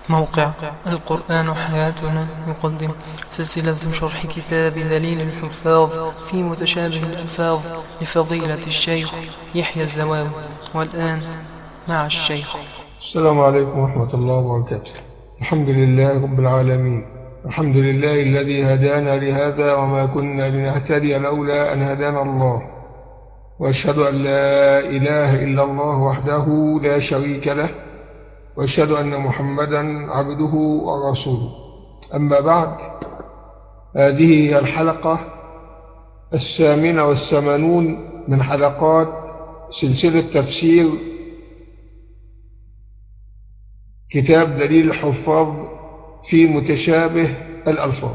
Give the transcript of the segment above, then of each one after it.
موقع القرآن حياتنا يقدم سلسلة شرح كتاب دليل الحفاظ في متشابه الألفاظ لفضيلة الشيخ يحيى الزواوي والآن مع الشيخ السلام عليكم ورحمة الله وبركاته الحمد لله رب العالمين الحمد لله الذي هدانا لهذا وما كنا لنهتدي لولا أن هدانا الله وأشهد أن لا إله إلا الله وحده لا شريك له وأشهد أن محمدا عبده ورسوله أما بعد هذه هي الحلقة الثامنة والثمانون من حلقات سلسلة تفسير كتاب دليل الحفاظ في متشابه الألفاظ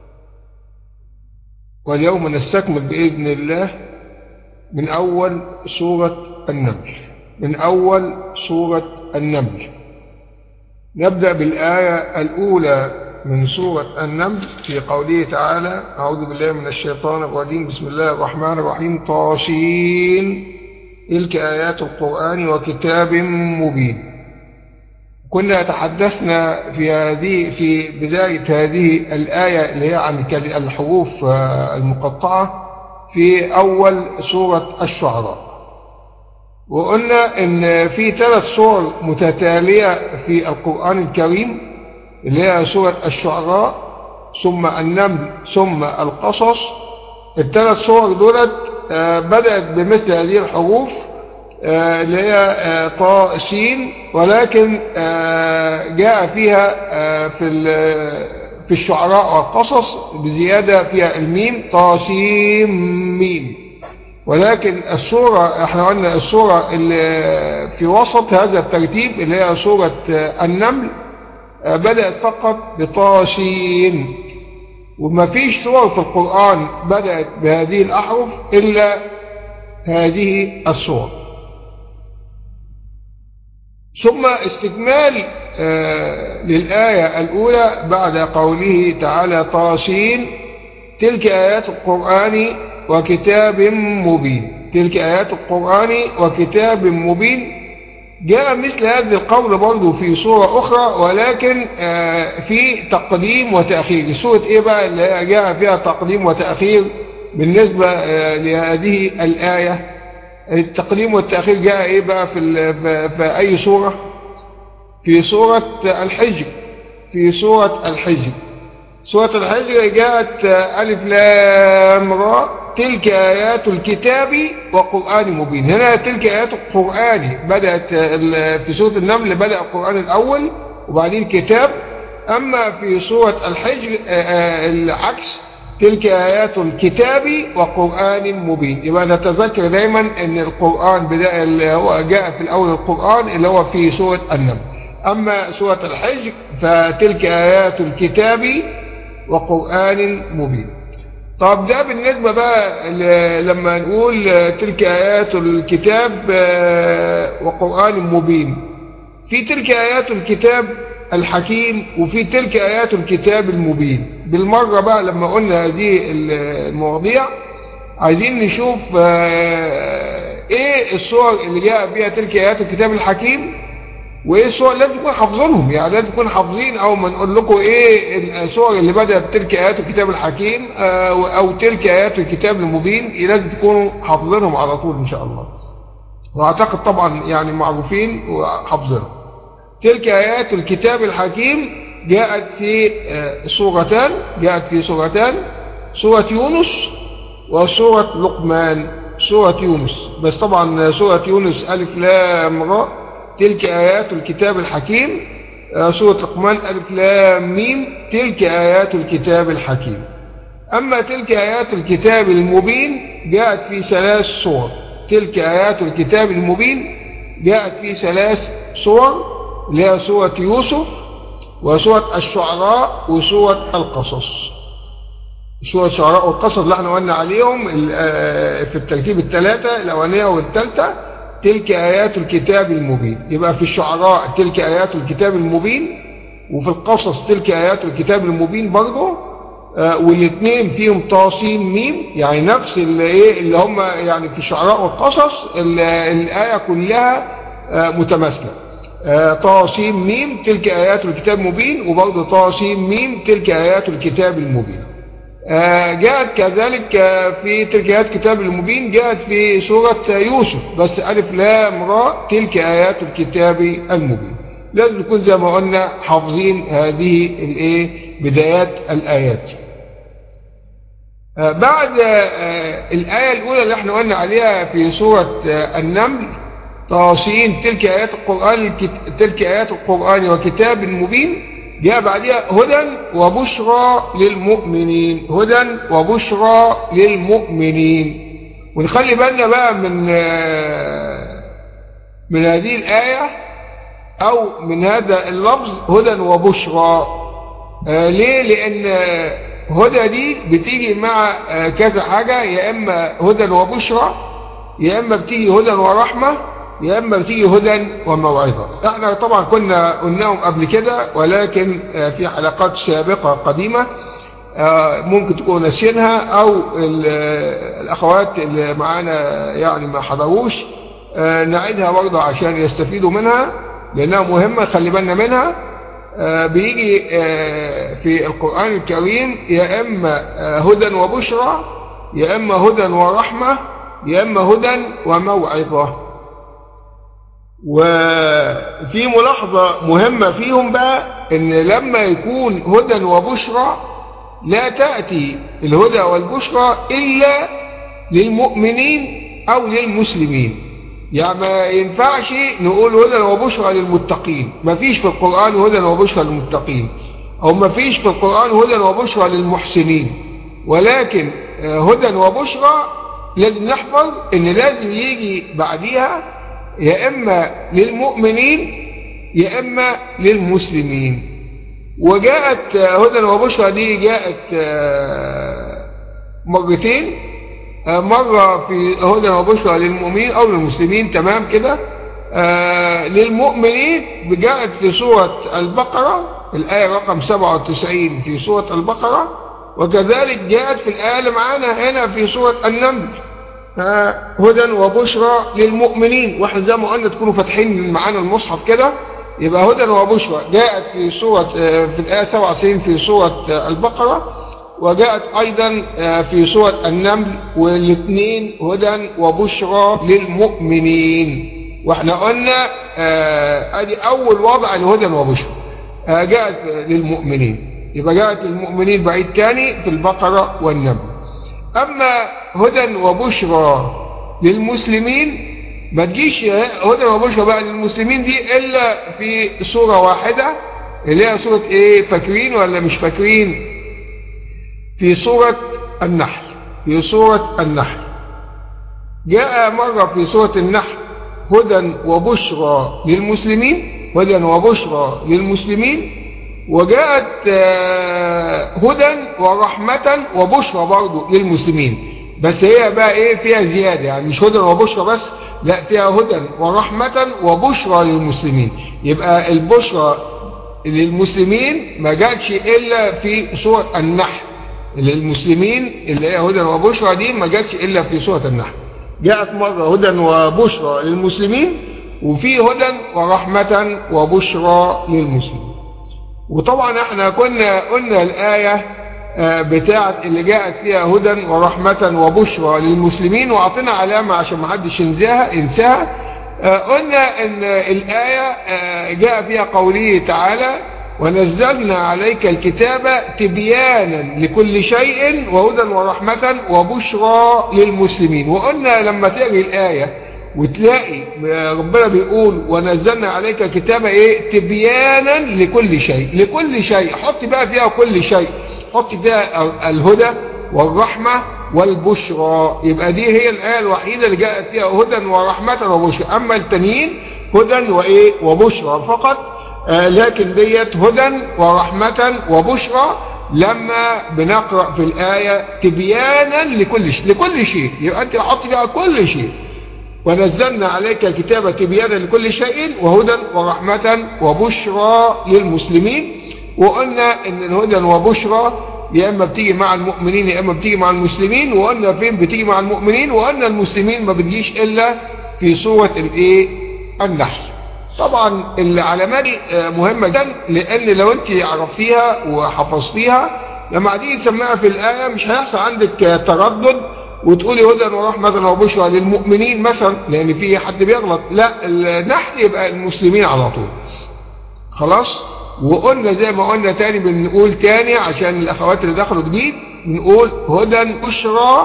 واليوم نستكمل بإذن الله من أول سورة النمل من أول سورة النمل نبدأ بالآية الأولى من سورة النمل في قوله تعالى أعوذ بالله من الشيطان الرجيم بسم الله الرحمن الرحيم طاشين تلك آيات القرآن وكتاب مبين كنا تحدثنا في هذه في بداية هذه الآية اللي هي عن الحروف المقطعة في أول سورة الشعراء وقلنا ان في ثلاث صور متتالية في القرآن الكريم اللي هي سورة الشعراء ثم النمل ثم القصص الثلاث صور دولت بدأت بمثل هذه الحروف اللي هي طاء سين ولكن جاء فيها في في الشعراء والقصص بزيادة فيها الميم طاسيم ميم ولكن الصورة احنا قلنا الصورة اللي في وسط هذا الترتيب اللي هي صورة النمل بدأت فقط بطاسين وما فيش صور في القرآن بدأت بهذه الأحرف إلا هذه الصور ثم استكمال للآية الأولى بعد قوله تعالى طاسين تلك آيات القرآن وكتاب مبين تلك آيات القرآن وكتاب مبين جاء مثل هذا القول برضه في سورة أخرى ولكن في تقديم وتأخير سورة إيه بقى اللي جاء فيها تقديم وتأخير بالنسبة لهذه الآية التقديم والتأخير جاء إيه بقى في, في أي سورة في سورة الحجر في سورة الحجر سورة الحجر جاءت ألف لام راء تلك آيات الكتاب وقرآن مبين هنا تلك آيات القرآن بدأت في سورة النمل بدأ القرآن الأول وبعدين الكتاب أما في سورة الحجر العكس تلك آيات الكتاب وقرآن مبين يبقى نتذكر دايما أن القرآن بدأ اللي هو جاء في الأول القرآن اللي هو في سورة النمل أما سورة الحجر فتلك آيات الكتاب وقرآن مبين طب ده بالنسبة بقى لما نقول تلك آيات الكتاب وقرآن مبين في تلك آيات الكتاب الحكيم وفي تلك آيات الكتاب المبين بالمرة بقى لما قلنا هذه المواضيع عايزين نشوف ايه الصور اللي جاء فيها تلك آيات الكتاب الحكيم وايه الصور لازم تكون حافظينهم يعني لازم تكون حافظين او ما نقول لكم ايه الصور اللي بدأت بتلك ايات الكتاب الحكيم او تلك ايات الكتاب المبين لازم تكونوا حافظينهم على طول ان شاء الله واعتقد طبعا يعني معروفين وحافظينهم تلك ايات الكتاب الحكيم جاءت في سورتان جاءت في سورتان سورة يونس وسورة لقمان سورة يونس بس طبعا سورة يونس ألف لام راء تلك آيات الكتاب الحكيم سورة لقمان ألف لام ميم تلك آيات الكتاب الحكيم أما تلك آيات الكتاب المبين جاءت في ثلاث صور تلك آيات الكتاب المبين جاءت في ثلاث صور اللي هي سورة يوسف وسورة الشعراء وسورة القصص سورة الشعراء والقصص اللي احنا قلنا عليهم في الترتيب الثلاثة الأولانية والثالثة تلك آيات الكتاب المبين يبقى في الشعراء تلك آيات الكتاب المبين وفي القصص تلك آيات الكتاب المبين برضه آه والاثنين فيهم طاسين ميم يعني نفس اللي, ايه اللي هم يعني في الشعراء والقصص الآية كلها آه متماثلة آه، طاسيم ميم تلك آيات الكتاب المبين وبرضه طاسيم ميم تلك آيات الكتاب المبين آه، جاءت كذلك آه، في تلك آيات الكتاب المبين جاءت في سورة يوسف بس ألف لام راء تلك آيات الكتاب المبين لازم نكون زي ما قلنا حافظين هذه الايه بدايات الآيات بعد الآية الأولى اللي احنا قلنا عليها في سورة النمل طاسين تلك آيات القرآن تلك آيات القرآن وكتاب مبين جاء بعدها هدى وبشرى للمؤمنين هدى وبشرى للمؤمنين ونخلي بالنا بقى من من هذه الآية أو من هذا اللفظ هدى وبشرى ليه لأن هدى دي بتيجي مع كذا حاجة يا إما هدى وبشرى يا إما بتيجي هدى ورحمة يا اما بتيجي هدى وموعظه احنا طبعا كنا قلناهم قبل كده ولكن في حلقات سابقه قديمه ممكن تكونوا ناسينها او الاخوات اللي معانا يعني ما حضروش نعيدها برضه عشان يستفيدوا منها لانها مهمه خلي بالنا منها بيجي في القران الكريم يا اما هدى وبشرى يا اما هدى ورحمه يا اما هدى وموعظه وفي ملاحظة مهمة فيهم بقى ان لما يكون هدى وبشرى لا تأتي الهدى والبشرى إلا للمؤمنين أو للمسلمين يعني ما ينفعش نقول هدى وبشرى للمتقين ما فيش في القرآن هدى وبشرى للمتقين أو ما فيش في القرآن هدى وبشرى للمحسنين ولكن هدى وبشرى لازم نحفظ ان لازم يجي بعديها يا إما للمؤمنين يا إما للمسلمين وجاءت هدى وبشرى دي جاءت مرتين مرة في هدى وبشرى للمؤمنين أو للمسلمين تمام كده للمؤمنين جاءت في سورة البقرة الآية رقم 97 في سورة البقرة وكذلك جاءت في الآية اللي معانا هنا في سورة النمل هدى وبشرى للمؤمنين واحنا زي ما قلنا تكونوا فاتحين معانا المصحف كده يبقى هدى وبشرى جاءت في سورة في الآية 97 في سورة البقرة وجاءت أيضا في سورة النمل والاثنين هدى وبشرى للمؤمنين واحنا قلنا ادي اول وضع لهدى وبشرى جاءت للمؤمنين يبقى جاءت للمؤمنين بعيد تاني في البقرة والنمل أما هدى وبشرى للمسلمين ما تجيش هدى وبشرى بقى للمسلمين دي إلا في سورة واحدة اللي هي سورة إيه فاكرين ولا مش فاكرين في سورة النحل في سورة النحل جاء مرة في سورة النحل هدى وبشرى للمسلمين هدى وبشرى للمسلمين وجاءت هدى ورحمة وبشرى برضو للمسلمين بس هي بقى ايه فيها زيادة يعني مش هدى وبشرى بس لا فيها هدى ورحمة وبشرى للمسلمين يبقى البشرى للمسلمين ما جاتش الا في سورة النحل للمسلمين اللي هي هدى وبشرى دي ما جاتش الا في سورة النحل جاءت مرة هدى وبشرى للمسلمين وفي هدى ورحمة وبشرى للمسلمين وطبعا احنا كنا قلنا الآية بتاعت اللي جاءت فيها هدى ورحمة وبشرى للمسلمين وعطينا علامة عشان ما حدش ينساها ينساها قلنا ان الآية جاء فيها قوله تعالى ونزلنا عليك الكتاب تبيانا لكل شيء وهدى ورحمة وبشرى للمسلمين وقلنا لما تقري الآية وتلاقي ربنا بيقول ونزلنا عليك كتابة ايه تبيانا لكل شيء لكل شيء حط بقى فيها كل شيء حط فيها الهدى والرحمة والبشرى يبقى دي هي الآية الوحيدة اللي جاءت فيها هدى ورحمة وبشرى أما التانيين هدى وإيه وبشرى فقط آه لكن ديت هدى ورحمة وبشرى لما بنقرأ في الآية تبيانا لكل شيء لكل شيء يبقى أنت حط فيها كل شيء ونزلنا عليك الكتاب تبيانا لكل شيء وهدى ورحمة وبشرى للمسلمين وقلنا ان الهدى وبشرى يا اما بتيجي مع المؤمنين يا اما بتيجي مع المسلمين وقلنا فين بتيجي مع المؤمنين وقلنا المسلمين ما بتجيش الا في سورة الايه النحل طبعا العلامات دي آه، مهمة جدا لان لو انت عرفتيها وحفظتيها لما هتيجي تسمعها في الآية مش هيحصل عندك آه، تردد وتقولي هدى ورحمة وبشرى للمؤمنين مثلا لان في حد بيغلط لا النحل يبقى المسلمين على طول خلاص وقلنا زي ما قلنا تاني بنقول تاني عشان الاخوات اللي دخلوا جديد نقول هدى بشرى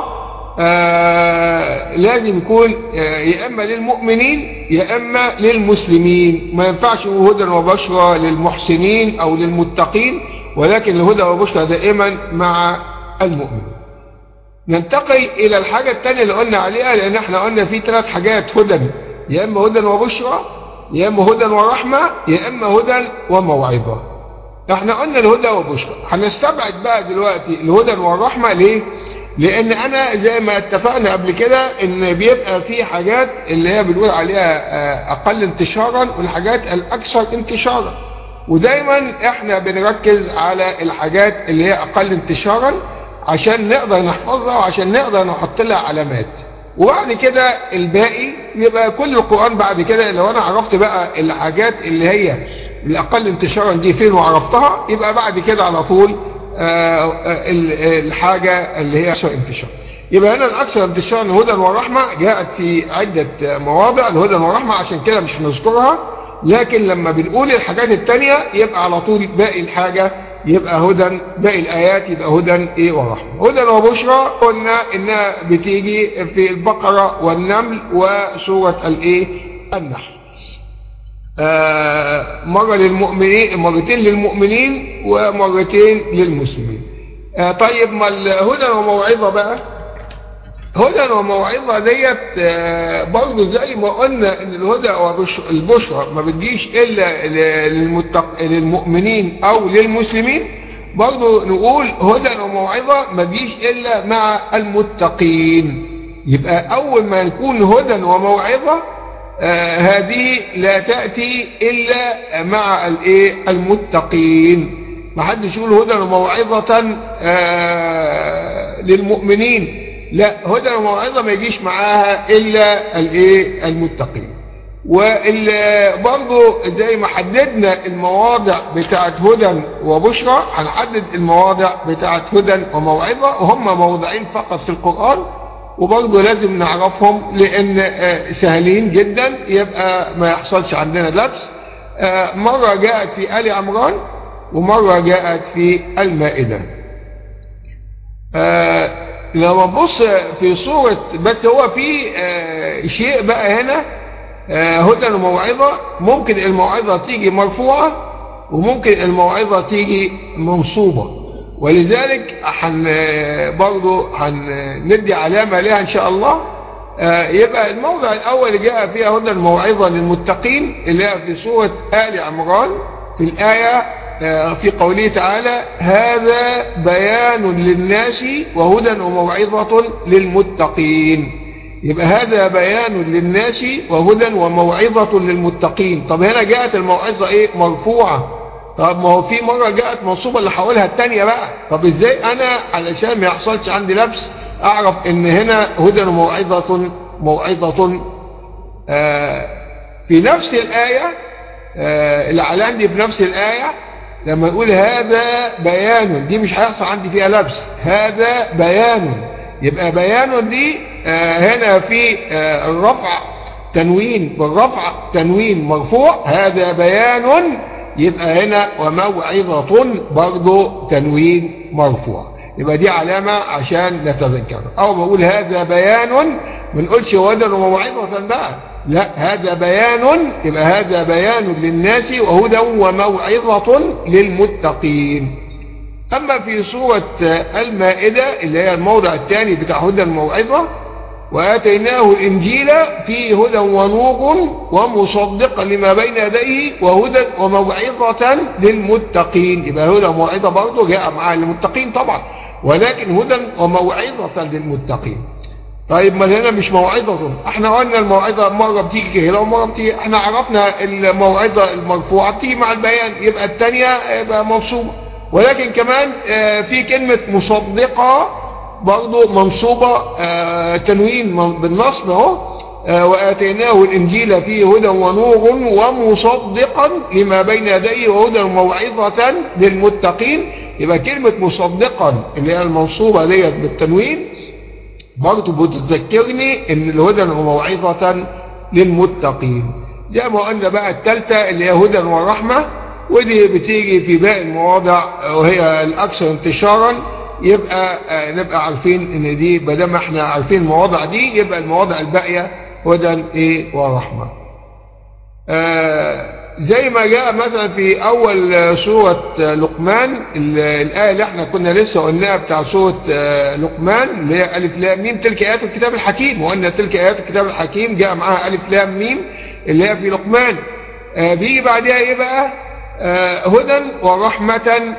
آه لازم يكون آه يا اما للمؤمنين يا اما للمسلمين ما ينفعش نقول هدى وبشرى للمحسنين او للمتقين ولكن الهدى وبشرى دائما مع المؤمنين ننتقل الى الحاجة الثانية اللي قلنا عليها لان احنا قلنا في ثلاث حاجات هدى يا اما هدى وبشرى يا اما هدى ورحمة يا اما هدى وموعظة احنا قلنا الهدى وبشرى هنستبعد بقى دلوقتي الهدى والرحمة ليه لان انا زي ما اتفقنا قبل كده ان بيبقى في حاجات اللي هي بنقول عليها آه، اقل انتشارا والحاجات الاكثر انتشارا ودايما احنا بنركز على الحاجات اللي هي اقل انتشارا عشان نقدر نحفظها وعشان نقدر نحط لها علامات وبعد كده الباقي يبقى كل القرآن بعد كده لو انا عرفت بقى الحاجات اللي هي الاقل انتشارا دي فين وعرفتها يبقى بعد كده على طول آه، آه، ال- الحاجة اللي هي أكثر انتشار يبقى هنا الأكثر انتشارا الهدى والرحمة جاءت في عدة مواضع الهدى والرحمة عشان كده مش هنذكرها لكن لما بنقول الحاجات التانية يبقى على طول باقي الحاجة يبقى هدى باقي الآيات يبقى هدى إيه ورحمة هدى وبشرى قلنا إنها بتيجي في البقرة والنمل وسورة الإيه النحل آه، مرة للمؤمنين مرتين للمؤمنين ومرتين للمسلمين آه، طيب ما الهدى وموعظة بقى هدى وموعظة ديت آه، برضه زي ما قلنا ان الهدى والبشرى ما بتجيش الا للمتق... للمؤمنين او للمسلمين برضه نقول هدى وموعظة ما تجيش الا مع المتقين يبقى اول ما يكون هدى وموعظة آه هذه لا تأتي إلا مع الايه المتقين ما حدش يقول هدى وموعظة آه للمؤمنين لا هدى وموعظة ما يجيش معاها إلا الايه المتقين وبرضه زي ما حددنا المواضع بتاعت هدى وبشرى هنحدد المواضع بتاعت هدى وموعظة وهم موضعين فقط في القرآن وبرضه لازم نعرفهم لان آه، سهلين جدا يبقى ما يحصلش عندنا لبس آه، مرة جاءت في آل عمران ومرة جاءت في المائدة آه، لما نبص في صورة بس هو في شيء بقى هنا هدى وموعظة ممكن الموعظة تيجي مرفوعة وممكن الموعظة تيجي منصوبة ولذلك حن برضو هندي علامة لها إن شاء الله آه، يبقى الموضع الأول اللي جاء فيها هدى الموعظة للمتقين اللي هي في سورة آل عمران في الآية آه، في قوله تعالى هذا بيان للناس وهدى وموعظة للمتقين يبقى هذا بيان للناس وهدى وموعظة للمتقين طب هنا جاءت الموعظة ايه مرفوعة طب ما هو في مرة جاءت منصوبة اللي حولها التانية بقى طب ازاي انا علشان ما يحصلش عندي لبس اعرف ان هنا هدى وموعظة موعظة آه في نفس الآية آه اللي على عندي في نفس الآية لما يقول هذا بيان دي مش هيحصل عندي فيها لبس هذا بيان يبقى بيان دي آه هنا في آه الرفع تنوين بالرفع تنوين مرفوع هذا بيان يبقى هنا وموعظة برضو تنوين مرفوع يبقى دي علامة عشان نتذكرها أو بقول هذا بيان ما نقولش هدى وموعظة بقى لا هذا بيان يبقى هذا بيان للناس وهدى وموعظة للمتقين أما في سورة المائدة اللي هي الموضع الثاني بتاع هدى الموعظة وآتيناه الإنجيل فيه هدى ونور ومصدقا لما بين يديه وهدى وموعظة للمتقين يبقى هدى وموعظة برضه جاء مع المتقين طبعا ولكن هدى وموعظة للمتقين طيب ما هنا مش موعظة احنا قلنا الموعظة مرة بتيجي كده ومرة بتيجي احنا عرفنا الموعظة المرفوعة بتيجي مع البيان يبقى الثانية يبقى منصوبة ولكن كمان في كلمة مصدقة برضه منصوبة آه تنوين بالنصب اهو آه، وآتيناه الإنجيل فيه هدى ونور ومصدقا لما بين يديه وهدى وموعظة للمتقين يبقى كلمة مصدقا اللي هي المنصوبة ديت بالتنوين برضه بتذكرني ان الهدى وموعظة للمتقين زي ما قلنا بقى الثالثة اللي هي هدى ورحمة ودي بتيجي في باقي المواضع وهي الأكثر انتشارا يبقى آه، نبقى عارفين ان دي ما دام احنا عارفين المواضع دي يبقى المواضع الباقية هدى ايه ورحمة آه زي ما جاء مثلا في اول سورة لقمان ال- الآية اللي احنا كنا لسه قلناها بتاع سورة آه، لقمان اللي هي ألف لام ميم تلك آيات الكتاب الحكيم وقلنا تلك آيات الكتاب الحكيم جاء معاها ألف لام ميم اللي هي في لقمان آه بيجي بعدها ايه بقى آه هدى ورحمة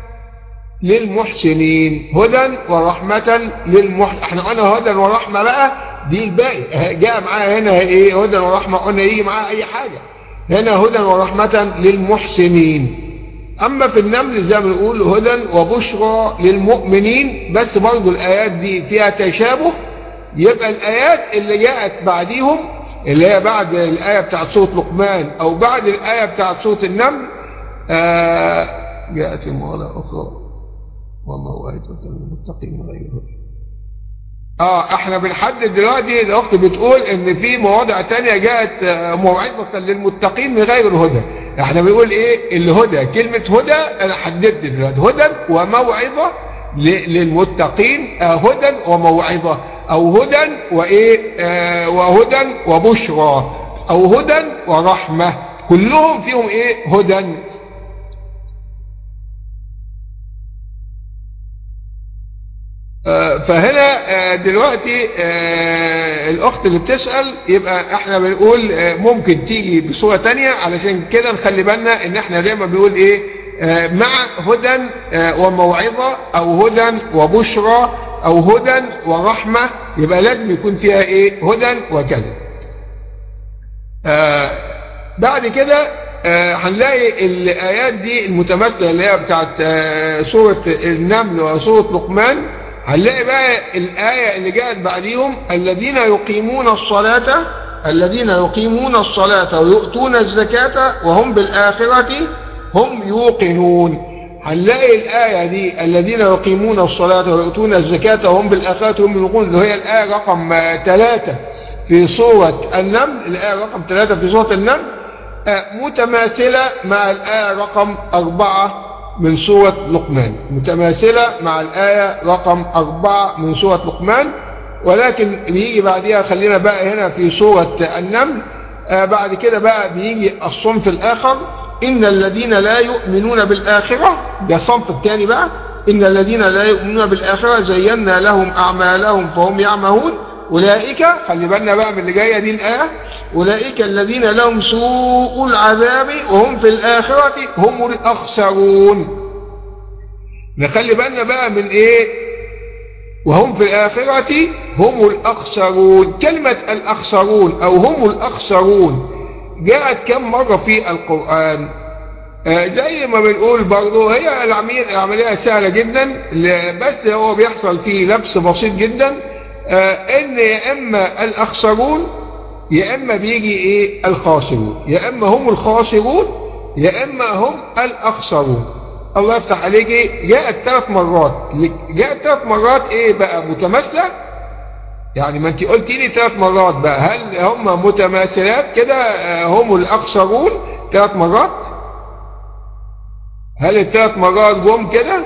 للمحسنين هدى ورحمة للمحسنين احنا قلنا هدى ورحمة بقى دي الباقي جاء معاها هنا ايه هدى ورحمة قلنا يجي معاها اي حاجة هنا هدى ورحمة للمحسنين اما في النمل زي ما بنقول هدى وبشرى للمؤمنين بس برضو الايات دي فيها تشابه يبقى الايات اللي جاءت بعديهم اللي هي بعد الايه بتاعت سوره لقمان او بعد الايه بتاعت سوره النمل آه جاءت في مواضع اخرى وموعظة للمتقين غير هدى اه احنا بنحدد دلوقتي الاخت بتقول ان في مواضع تانية جاءت آه، موعظة للمتقين من غير الهدى احنا بنقول ايه الهدى كلمة هدى انا حددت دلوقتي هدى وموعظة ل- للمتقين آه، هدى وموعظة او هدى وايه آه، وهدى وبشرى او هدى ورحمة كلهم فيهم ايه هدى آه، فهنا آه، دلوقتي آه، الأخت اللي بتسأل يبقى احنا بنقول آه، ممكن تيجي بصورة تانية علشان كده نخلي بالنا ان احنا دايما بنقول ايه آه، مع هدى آه، وموعظة او هدى وبشرى او هدى ورحمة يبقى لازم يكون فيها ايه هدى وكذا آه، بعد كده آه، هنلاقي الآيات دي المتماثلة اللي هي بتاعت آه، سورة النمل وسورة لقمان هنلاقي بقى الآية اللي جاءت بعديهم الذين يقيمون الصلاة الذين يقيمون الصلاة ويؤتون الزكاة وهم بالآخرة هم يوقنون هنلاقي الآية دي الذين يقيمون الصلاة ويؤتون الزكاة وهم بالآخرة هم يوقنون اللي هي الآية رقم ثلاثة في سورة النمل الآية رقم ثلاثة في سورة النمل آه، متماثلة مع الآية رقم أربعة من سورة لقمان متماثلة مع الآية رقم أربعة من سورة لقمان ولكن بيجي بعدها خلينا بقى هنا في سورة النمل آه بعد كده بقى بيجي الصنف الآخر إن الذين لا يؤمنون بالآخرة ده الصنف الثاني بقى إن الذين لا يؤمنون بالآخرة زينا لهم أعمالهم فهم يعمهون أولئك خلي بالنا بقى من اللي جاية دي الآية أولئك الذين لهم سوء العذاب وهم في الآخرة هم الأخسرون نخلي بالنا بقى من إيه وهم في الآخرة هم الأخسرون كلمة الأخسرون أو هم الأخسرون جاءت كم مرة في القرآن آه زي ما بنقول برضو هي العملية, العملية سهلة جدا ل- بس هو بيحصل فيه لبس بسيط جدا آه ان يا اما الاخسرون يا اما بيجي ايه الخاسرون يا اما هم الخاسرون يا اما هم الاخسرون الله يفتح عليكي جاءت ثلاث مرات جاءت ثلاث مرات ايه بقى متماثله يعني ما انت قلتي لي ثلاث مرات بقى هل هم متماثلات كده آه، هم الاخسرون ثلاث مرات هل الثلاث مرات جم كده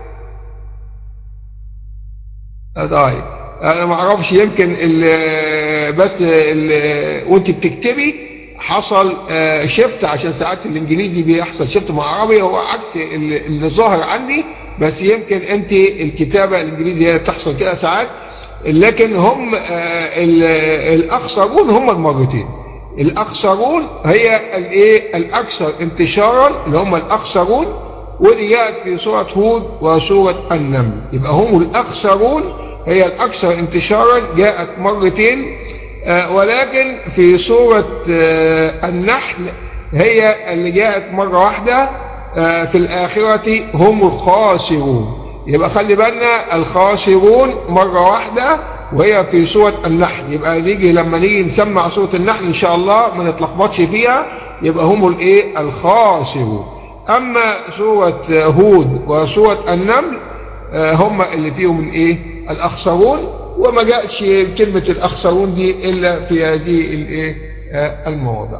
آه، طيب انا ما اعرفش يمكن ال- بس ال- وانت بتكتبي حصل آه، شفت عشان ساعات الانجليزي بيحصل شفت مع عربي هو عكس ال- اللي ظاهر عندي بس يمكن انت الكتابة الانجليزي هي بتحصل كده ساعات لكن هم آه، ال- الاخسرون هم المرتين الاخسرون هي الايه الاكثر انتشارا اللي هم الاخسرون ودي جاءت في سورة هود وسورة النمل يبقى هم الاخسرون هي الاكثر انتشارا جاءت مرتين آه، ولكن في سورة آه، النحل هي اللي جاءت مرة واحدة آه، في الآخرة هم الخاسرون يبقى خلي بالنا الخاسرون مرة واحدة وهي في سورة النحل يبقى نيجي لما نيجي نسمع سورة النحل إن شاء الله ما نتلخبطش فيها يبقى هم الإيه الخاسرون أما سورة هود وسورة النمل آه، هم اللي فيهم الإيه الأخسرون وما جاءتش كلمة الأخسرون دي إلا في هذه الإيه آه، المواضع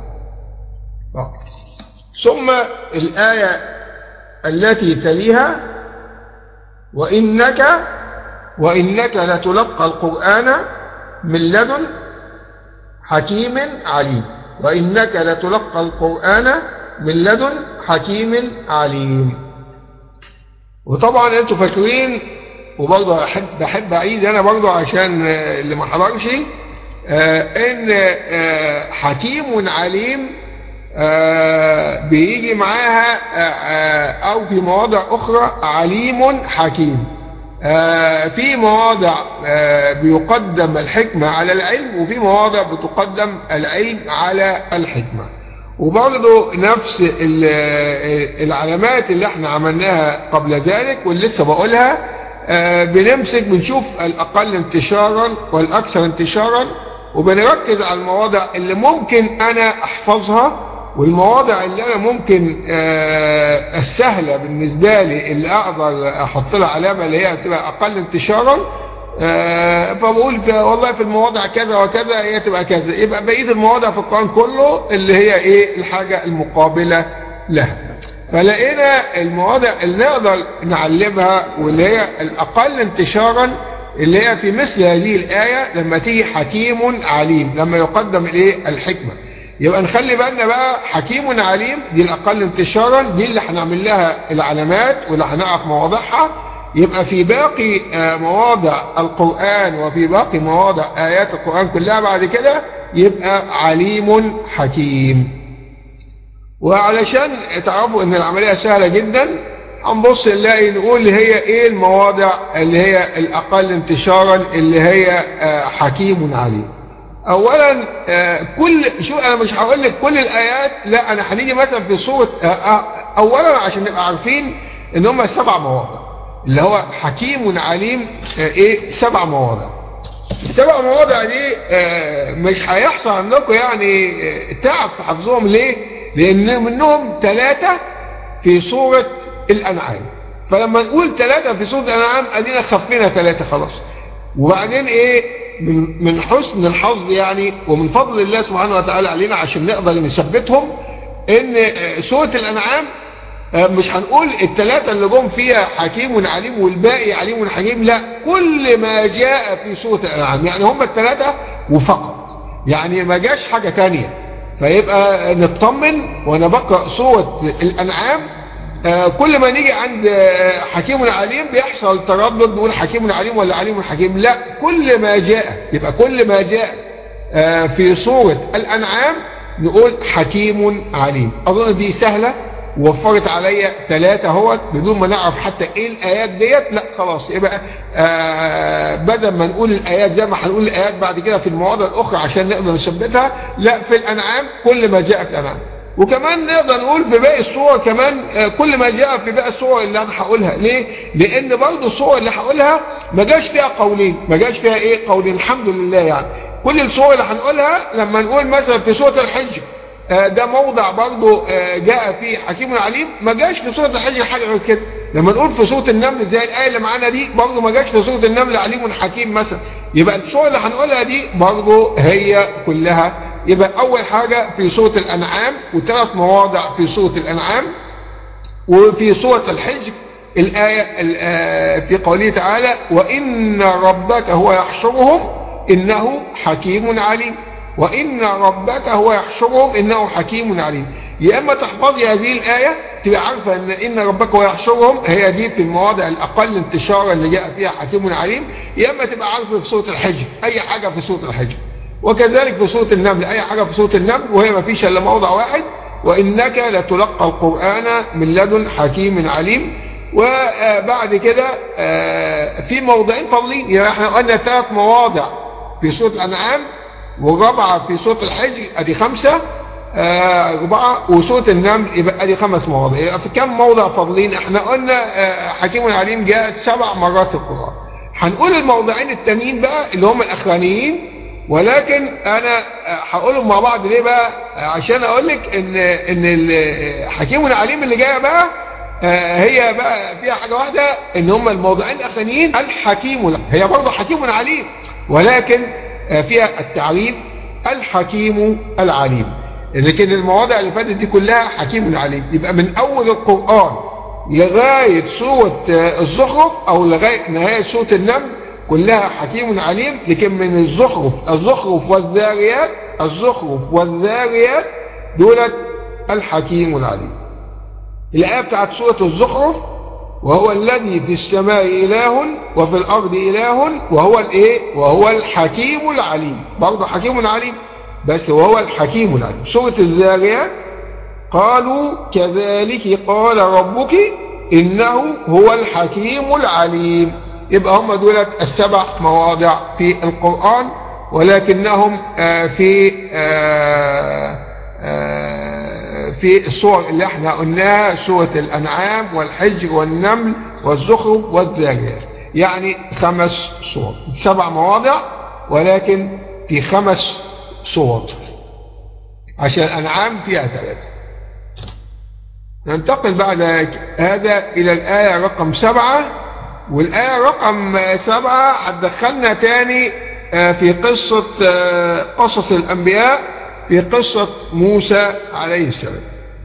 ثم الآية التي تليها وإنك وإنك لتلقى القرآن من لدن حكيم عليم وإنك لتلقى القرآن من لدن حكيم عليم وطبعا انتوا فاكرين وبرضه احب بحب اعيد انا برضه عشان اللي ما حضرش آه، ان آه، حكيم عليم آه، بيجي معاها او في مواضع اخرى عليم حكيم في مواضع بيقدم الحكمة على العلم وفي مواضع بتقدم العلم على الحكمة وبرضه نفس العلامات اللي احنا عملناها قبل ذلك واللي لسه بقولها بنمسك بنشوف الأقل انتشارا والأكثر انتشارا وبنركز على المواضع اللي ممكن أنا أحفظها والمواضع اللي أنا ممكن السهلة بالنسبة لي اللي أقدر أحط لها علامة اللي هي تبقى أقل انتشارا فبقول في والله في المواضع كذا وكذا هي تبقى كذا يبقى بقية المواضع في القرآن كله اللي هي ايه الحاجة المقابلة لها فلقينا المواضع اللي نقدر نعلمها واللي هي الأقل انتشارا اللي هي في مثل هذه الآية لما تيجي حكيم عليم لما يقدم الايه الحكمة يبقى نخلي بالنا بقى حكيم عليم دي الأقل انتشارا دي اللي هنعمل لها العلامات واللي هنعرف مواضعها يبقى في باقي مواضع القرآن وفي باقي مواضع آيات القرآن كلها بعد كده يبقى عليم حكيم وعلشان تعرفوا ان العملية سهلة جدا هنبص نلاقي نقول هي ايه المواضع اللي هي الاقل انتشارا اللي هي حكيم عليم اولا كل شو انا مش هقول لك كل الايات لا انا هنيجي مثلا في سوره اولا عشان نبقى عارفين ان هم سبع مواضع اللي هو حكيم عليم ايه سبع مواضع السبع مواضع دي مش هيحصل عندكم يعني تعب في حفظهم ليه لان منهم ثلاثة في سورة الانعام فلما نقول ثلاثة في سورة الانعام ادينا خفينا ثلاثة خلاص وبعدين ايه من, من حسن الحظ يعني ومن فضل الله سبحانه وتعالى علينا عشان نقدر نثبتهم ان سورة الانعام مش هنقول الثلاثة اللي جم فيها حكيم عليم والباقي عليم حكيم لا كل ما جاء في سورة الأنعام يعني هم الثلاثة وفقط يعني ما جاش حاجة تانية فيبقى نطمن وانا بقرأ سورة الأنعام كل ما نيجي عند حكيم عليم بيحصل تردد نقول حكيم عليم ولا عليم حكيم لا كل ما جاء يبقى كل ما جاء في سورة الأنعام نقول حكيم عليم أظن دي سهلة وفرت عليا ثلاثة اهوت بدون ما نعرف حتى ايه الايات ديت لا خلاص يبقى آه بدل ما نقول الايات زي ما هنقول الايات بعد كده في المواضع الاخرى عشان نقدر نثبتها لا في الانعام كل ما جاء في الانعام وكمان نقدر نقول في باقي الصور كمان آه كل ما جاء في باقي الصور اللي انا هقولها ليه لان برضه الصور اللي هقولها ما جاش فيها قولين ما جاش فيها ايه قولين الحمد لله يعني كل الصور اللي هنقولها لما نقول مثلا في سوره الحج ده موضع برضه جاء فيه حكيم عليم ما جاش في سورة الحج حاجة غير كده لما نقول في سورة النمل زي الآية اللي معانا دي برضه ما جاش في سورة النمل عليم حكيم مثلا يبقى الصور اللي هنقولها دي برضه هي كلها يبقى أول حاجة في سورة الأنعام وثلاث مواضع في سورة الأنعام وفي سورة الحج الآية في قوله تعالى وإن ربك هو يحشرهم إنه حكيم عليم وإن ربك هو يحشرهم إنه حكيم عليم يا إما تحفظي هذه الآية تبقى عارفة إن إن ربك هو يحشرهم هي دي في المواضع الأقل انتشارا اللي جاء فيها حكيم عليم يا إما تبقى عارفة في سورة الحج أي حاجة في سورة الحج وكذلك في سورة النمل أي حاجة في سورة النمل وهي ما فيش إلا موضع واحد وإنك لتلقى القرآن من لدن حكيم عليم وبعد كده في موضعين فاضلين يعني احنا قلنا ثلاث مواضع في سورة الأنعام والرابعة في سورة الحج ادي خمسة آه أربعة وسورة النمل يبقى ادي خمس مواضع يبقى في كم موضع فاضلين احنا قلنا آه حكيم عليم جاءت سبع مرات في القرآن هنقول الموضعين التانيين بقى اللي هم الاخرانيين ولكن انا هقولهم مع بعض ليه بقى عشان اقول لك ان ان الحكيم العليم اللي جايه بقى آه، هي بقى فيها حاجه واحده ان هم الموضعين الاخرانيين الحكيم الع- هي برضه حكيم عليم ولكن آه، فيها التعريف الحكيم العليم لكن المواضع اللي فاتت دي كلها حكيم عليم يبقى من اول القران لغايه سوره آه، الزخرف او لغايه نهايه سوره النمل كلها حكيم عليم لكن من الزخرف الزخرف والذاريات الزخرف والذاريات دولت الحكيم العليم الآية بتاعت سورة الزخرف وهو الذي في السماء إله وفي الأرض إله وهو الإيه وهو الحكيم العليم برضه حكيم عليم بس وهو الحكيم العليم سورة الذاريات قالوا كذلك قال ربك إنه هو الحكيم العليم يبقى هم دولت السبع مواضع في القرآن ولكنهم آه، في آه، آه، في الصور اللي احنا قلناها سورة الأنعام والحجر والنمل والزخرف والذاريات يعني خمس صور سبع مواضع ولكن في خمس صور عشان الأنعام فيها ثلاثة ننتقل بعد هذا إلى الآية رقم سبعة والآية رقم سبعة هتدخلنا تاني آه، في قصة آه، قصص الأنبياء في قصة موسى عليه السلام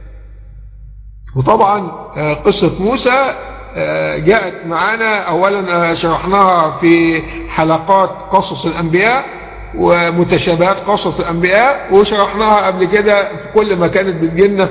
وطبعا آه، قصة موسى آه، جاءت معانا أولا آه، شرحناها في حلقات قصص الأنبياء ومتشابهات قصص الأنبياء وشرحناها قبل كده في كل ما كانت بتجيلنا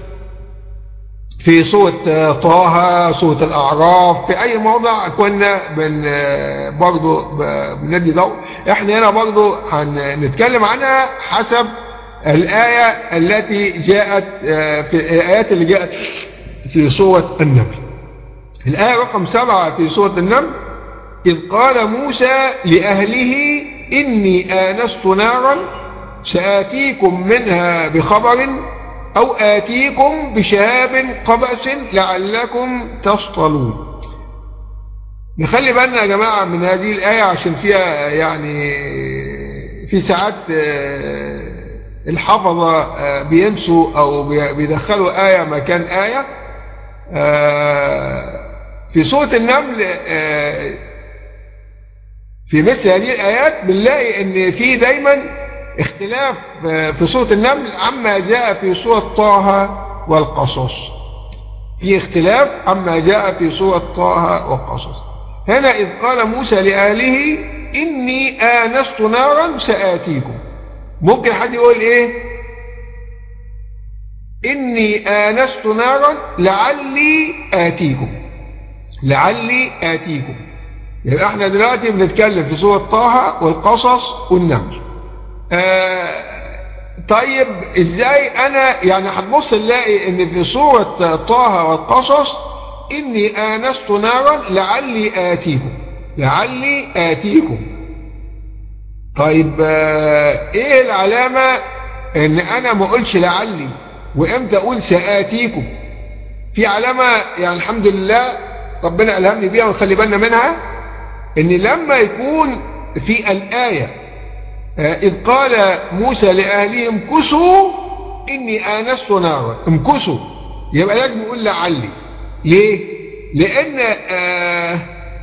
في سورة طه سورة الأعراف في أي موضع كنا بن برضو ب- بندي ضوء احنا هنا برضو هنتكلم عنها حسب الآية التي جاءت آه، في الآيات اللي جاءت في سورة النمل الآية رقم سبعة في سورة النمل إذ قال موسى لأهله إني آنست نارا سآتيكم منها بخبر أو آتيكم بشهاب قبس لعلكم تصطلون نخلي بالنا يا جماعة من هذه الآية عشان فيها يعني في ساعات آه، الحفظة آه، بينسوا أو بي- بيدخلوا آية مكان آية آه، في سورة النمل آه، في مثل هذه الآيات بنلاقي ان في دايما اختلاف آه، في سورة النمل عما جاء في سورة طه والقصص في اختلاف عما جاء في سورة طه والقصص هنا إذ قال موسى لأهله إني آنست نارا سآتيكم ممكن حد يقول إيه إني آنست نارا لعلي آتيكم لعلي آتيكم يبقى احنا دلوقتي بنتكلم في سورة طه والقصص والنمل آه طيب ازاي انا يعني هتبص نلاقي ان في سورة طه والقصص اني انست نارا لعلي اتيكم لعلي اتيكم طيب آه ايه العلامة ان انا ما اقولش لعلي وامتى اقول ساتيكم في علامة يعني الحمد لله ربنا ألهمني بيها ونخلي بالنا منها ان لما يكون في الآية آه، إذ قال موسى لأهله امكسوا إني آنست نارا امكسوا يبقى لازم يقول لعلي ليه؟ لأن آه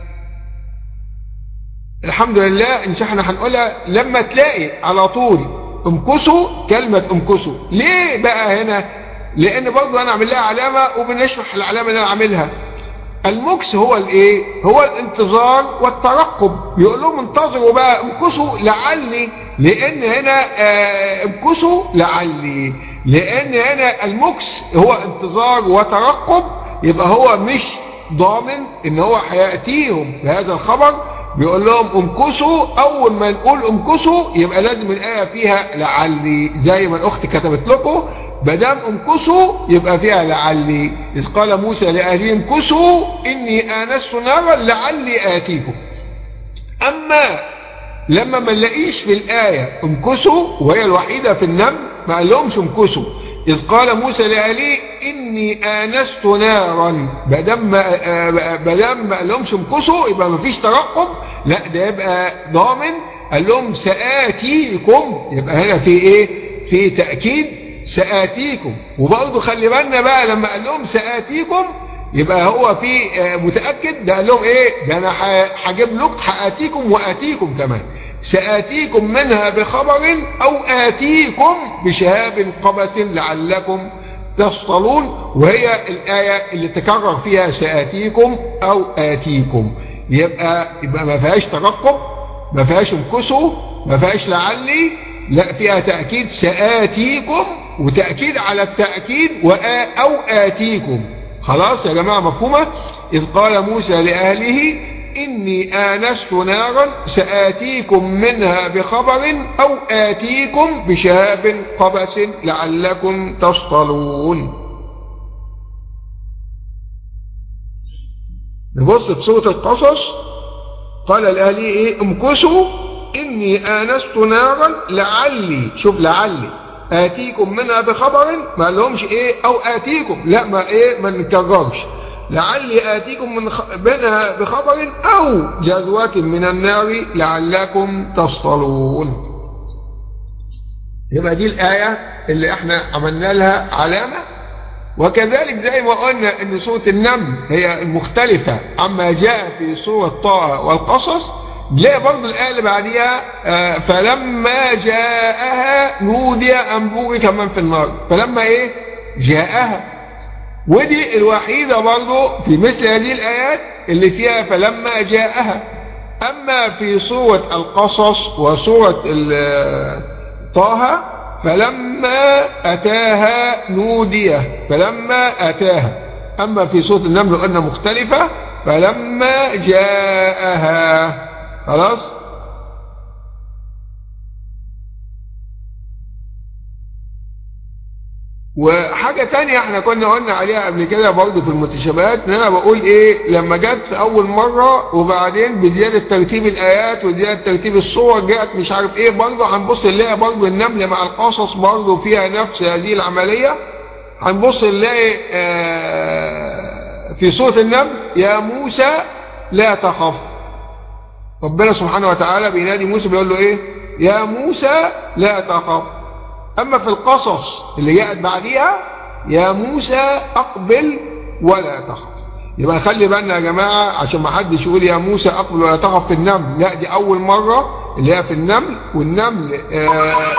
الحمد لله إن شاء احنا هنقولها لما تلاقي على طول امكسوا كلمة امكسوا ليه بقى هنا؟ لأن برضه أنا أعمل لها علامة وبنشرح العلامة اللي أنا عاملها المكس هو الايه هو الانتظار والترقب يقول لهم انتظروا بقى امكسوا لعلي لان هنا آه امكسوا لعلي لان هنا المكس هو انتظار وترقب يبقى هو مش ضامن ان هو هياتيهم بهذا الخبر بيقول لهم امكسوا اول ما نقول امكسوا يبقى لازم الايه فيها لعلي زي ما الاخت كتبت لكم بدام امكسوا يبقى فيها لعلي إذ قال موسى لأهله امكسوا إني آنست نارا لعلي آتيكم أما لما ما نلاقيش في الآية امكسوا وهي الوحيدة في النمل ما قال لهمش امكسوا إذ قال موسى لأهله إني آنست نارا بدام ما بدام ما قال لهمش امكسوا يبقى ما فيش ترقب لا ده يبقى ضامن قال لهم سآتيكم يبقى هنا في ايه في تأكيد سآتيكم وبرضه خلي بالنا بقى لما قال لهم سآتيكم يبقى هو في آه، متأكد ده قال لهم ايه ده انا هجيب لكم هآتيكم وآتيكم كمان سآتيكم منها بخبر أو آتيكم بشهاب قبس لعلكم تصطلون وهي الآية اللي تكرر فيها سآتيكم أو آتيكم يبقى, يبقى ما فيهاش ترقب ما فيهاش انكسوا ما فيهاش لعلي لا فيها تأكيد سآتيكم وتأكيد على التأكيد وآ أو آتيكم خلاص يا جماعة مفهومة إذ قال موسى لأهله إني آنست نارا سآتيكم منها بخبر أو آتيكم بشهاب قبس لعلكم تصطلون نبص في سورة القصص قال الأهلي إيه امكسوا إني آنست نارا لعلي شوف لعلي آتيكم منها بخبر ما لهمش إيه أو آتيكم لا ما إيه ما نكررش لعلي آتيكم من منها بخبر أو جذوة من النار لعلكم تصطلون يبقى دي الآية اللي احنا عملنا لها علامة وكذلك زي ما قلنا ان سورة النمل هي المختلفة عما جاء في سورة طه والقصص نلاقي برضه الآية اللي بعديها آه فلما جاءها نودي أن بورك من في النار فلما ايه جاءها ودي الوحيدة برضه في مثل هذه الآيات اللي فيها فلما جاءها أما في سورة القصص وسورة طه فلما أتاها نودية فلما أتاها أما في سورة النمل قلنا مختلفة فلما جاءها خلاص وحاجة تانية احنا كنا قلنا عليها قبل كده برضه في المتشابهات ان انا بقول ايه لما جت في اول مرة وبعدين بزيادة ترتيب الايات وزيادة ترتيب الصور جاءت مش عارف ايه برضه هنبص نلاقي برضه النمل مع القصص برضه فيها نفس هذه العملية هنبص نلاقي اه في سورة النمل يا موسى لا تخف ربنا سبحانه وتعالى بينادي موسى بيقول له ايه يا موسى لا تخف أما في القصص اللي جاءت بعديها يا موسى أقبل ولا تخف يبقى نخلي بالنا يا جماعة عشان ما حدش يقول يا موسى أقبل ولا تخف في النمل لا دي أول مرة اللي هي في النمل والنمل آه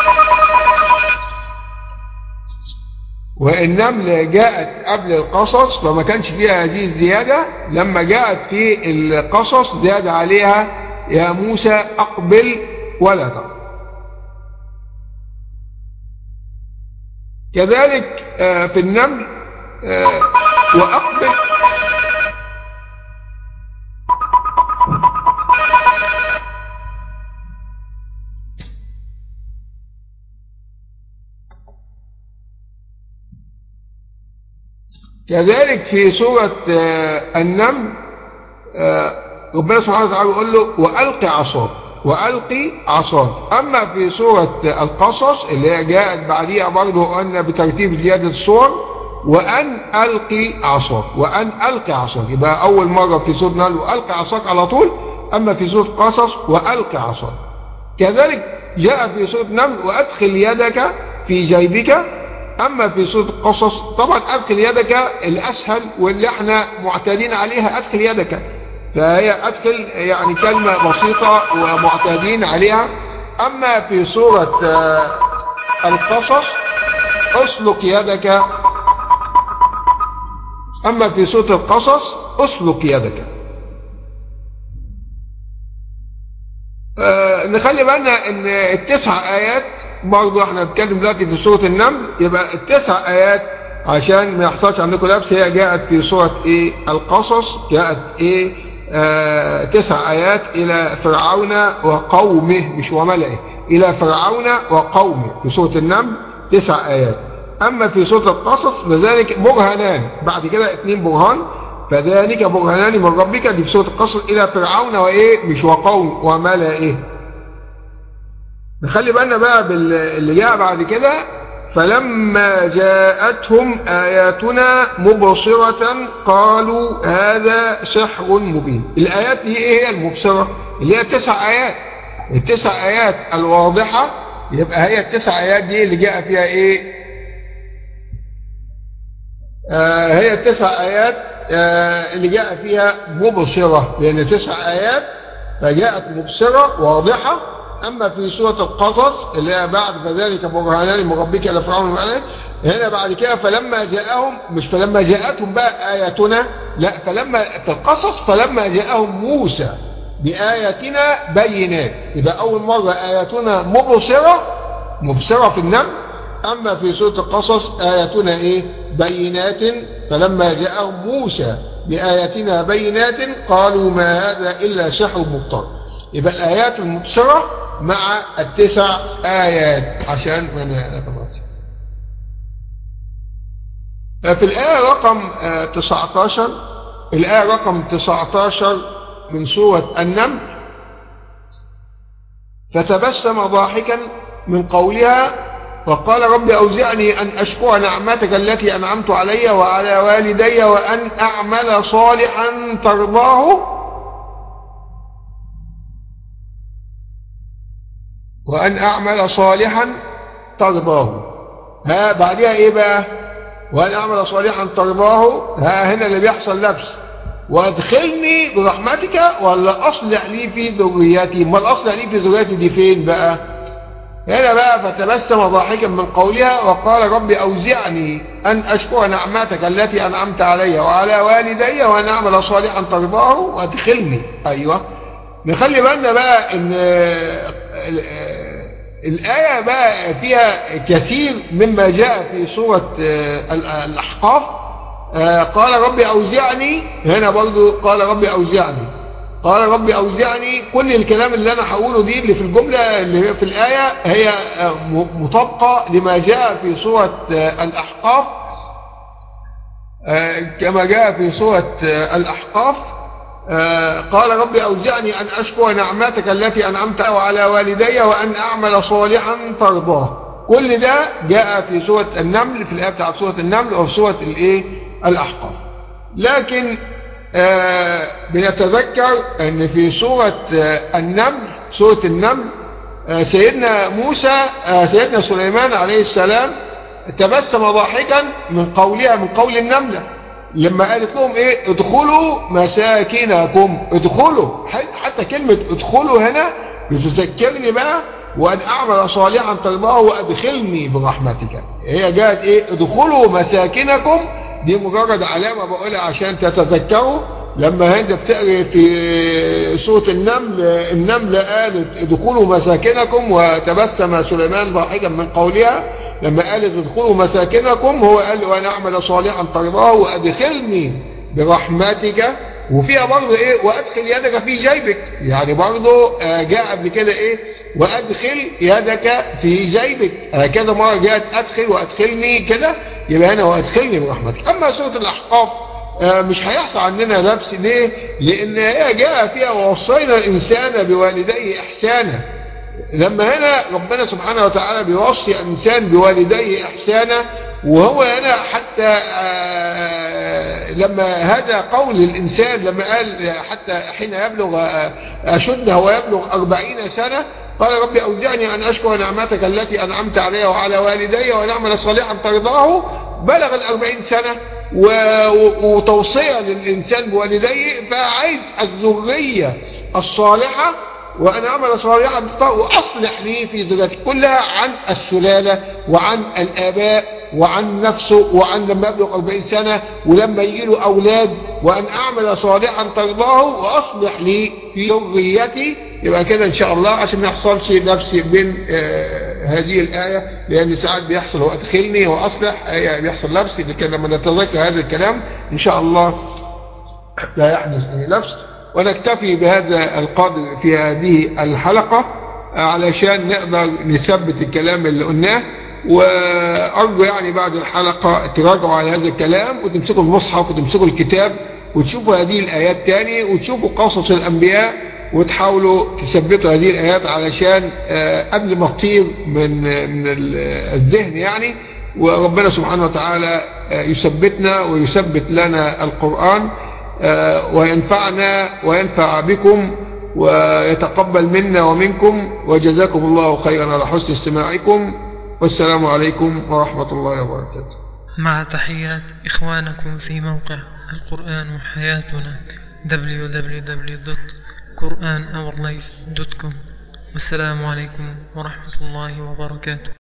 والنمل جاءت قبل القصص فما كانش فيها هذه الزيادة لما جاءت في القصص زاد عليها يا موسى أقبل ولا تخف كذلك آه، في النمل آه، وأقبل كذلك في سورة آه، النمل ربنا سبحانه وتعالى يقول له وألق عصاك وألقي عصاك أما في سورة القصص اللي هي جاءت بعديها برضه قلنا بترتيب زيادة الصور وأن ألقي عصاك وأن ألقي عصاك يبقى أول مرة في سورة نال وألقي عصاك على طول أما في سورة قصص وألقي عصاك كذلك جاء في سورة نمل وأدخل يدك في جيبك أما في سورة القصص طبعا أدخل يدك الأسهل واللي احنا معتادين عليها أدخل يدك فهي أدخل يعني كلمة بسيطة ومعتادين عليها أما في سورة آه، القصص أسلك يدك أما في سورة القصص أسلك يدك آه نخلي بالنا ان التسع ايات برضو احنا بنتكلم دلوقتي في سورة النمل يبقى التسع ايات عشان ما يحصلش عندكم لبس هي جاءت في سورة ايه القصص جاءت ايه آه، تسع آيات إلى فرعون وقومه مش وملئه إلى فرعون وقومه في سورة النمل تسع آيات أما في سورة القصص فذلك برهنان بعد كده اثنين برهان فذلك برهنان من ربك دي في سورة القصص إلى فرعون وإيه مش وقوم وملئه نخلي بالنا بقى باللي جاء بعد كده فلما جاءتهم آياتنا مبصرة قالوا هذا سحر مبين الآيات دي ايه هي المبصرة اللي هي تسع آيات التسع آيات الواضحة يبقى هي التسع آيات دي اللي جاء فيها ايه آه هي التسع آيات آه اللي جاء فيها مبصرة لأن تسع آيات فجاءت مبصرة واضحة أما في سورة القصص اللي هي بعد فذلك برهانان من ربك إلى فرعون ومعنى هنا بعد كده فلما جاءهم مش فلما جاءتهم بقى آياتنا لا فلما في القصص فلما جاءهم موسى بآياتنا بينات يبقى أول مرة آياتنا مبصرة مبصرة في النمل أما في سورة القصص آياتنا إيه بينات فلما جاءهم موسى بآياتنا بينات قالوا ما هذا إلا سحر مفتر يبقى الآيات المبصرة مع التسع آيات عشان ما خلاص في الآية رقم 19 الآية رقم 19 من سورة النمل فتبسم ضاحكا من قولها وقال رب أوزعني أن أشكر نعمتك التي أنعمت علي وعلى والدي وأن أعمل صالحا ترضاه وأن أعمل صالحا ترضاه ها بعدها إيه بقى وأن أعمل صالحا ترضاه ها هنا اللي بيحصل لبس وادخلني برحمتك ولا أصلح لي في ذريتي ما الأصلح لي في ذريتي دي فين بقى هنا بقى فتبسم ضاحكا من قولها وقال رب أوزعني أن أشكر نعمتك التي أنعمت علي وعلى والدي وأن أعمل صالحا ترضاه وادخلني أيوة نخلي بالنا بقى ان الآية بقى فيها كثير مما جاء في سورة الأحقاف قال ربي أوزعني هنا برضو قال ربي أوزعني قال ربي أوزعني كل الكلام اللي أنا هقوله دي اللي في الجملة اللي في الآية هي مطابقة لما جاء في سورة الأحقاف كما جاء في سورة الأحقاف قال ربي أوزعني أن أشكر نعمتك التي أنعمت على والدي وأن أعمل صالحا ترضاه كل ده جاء في سورة النمل في الآية بتاعت سورة النمل أو في سورة الإيه الأحقاف لكن آه بنتذكر أن في سورة آه النمل سورة النمل آه سيدنا موسى سيدنا سليمان عليه السلام تبسم ضاحكا من قولها من قول النملة لما قالت لهم ايه ادخلوا مساكنكم ادخلوا حتى كلمة ادخلوا هنا بتذكرني بقى وان اعمل صالحا ترضاه وادخلني برحمتك هي جاءت ايه ادخلوا مساكنكم دي مجرد علامة بقولها عشان تتذكروا لما هند بتقري في سورة النمل النملة قالت ادخلوا مساكنكم وتبسم سليمان ضاحكا من قولها لما قالت ادخلوا مساكنكم هو قال وانا اعمل صالحا ترضاه وادخلني برحمتك وفيها برضه ايه وادخل يدك في جيبك يعني برضه جاء قبل كده ايه وادخل يدك في جيبك هكذا مرة جاءت ادخل وادخلني كده يبقى هنا وادخلني برحمتك اما سورة الاحقاف مش هيحصل عندنا لبس ليه لان هي جاء فيها ووصينا الانسان بوالديه احسانا لما هنا ربنا سبحانه وتعالى بيوصي الإنسان بوالديه إحسانا وهو هنا حتى لما هذا قول الإنسان لما قال حتى حين يبلغ أشده ويبلغ أربعين سنة قال ربي أوزعني أن أشكر نعمتك التي أنعمت علي وعلى والدي ونعمل صالحا ترضاه بلغ الأربعين سنة وتوصية للإنسان بوالديه فعايز الذرية الصالحة وأن أعمل صالحا وأصلح لي في ذريتي كلها عن السلالة وعن الآباء وعن نفسه وعن لما يبلغ 40 سنة ولما يجي له أولاد وأن أعمل صالحا ترضاه وأصلح لي في ذريتي يبقى كده إن شاء الله عشان ما يحصلش نفسي بين آه هذه الآية لأن ساعات بيحصل وأدخلني وأصلح آية بيحصل لبس لكن لما نتذكر هذا الكلام إن شاء الله لا يحدث أي لبس ونكتفي بهذا القدر في هذه الحلقة علشان نقدر نثبت الكلام اللي قلناه وأرجو يعني بعد الحلقة تراجعوا على هذا الكلام وتمسكوا المصحف وتمسكوا الكتاب وتشوفوا هذه الآيات تاني وتشوفوا قصص الأنبياء وتحاولوا تثبتوا هذه الآيات علشان آه، قبل ما تطير من من ال- الذهن يعني وربنا سبحانه وتعالى آه، يثبتنا ويثبت لنا القرآن آه، وينفعنا وينفع بكم ويتقبل منا ومنكم وجزاكم الله خيرا على حسن استماعكم والسلام عليكم ورحمة الله وبركاته مع تحيات إخوانكم في موقع القرآن حياتنا www.quranourlife.com والسلام عليكم ورحمة الله وبركاته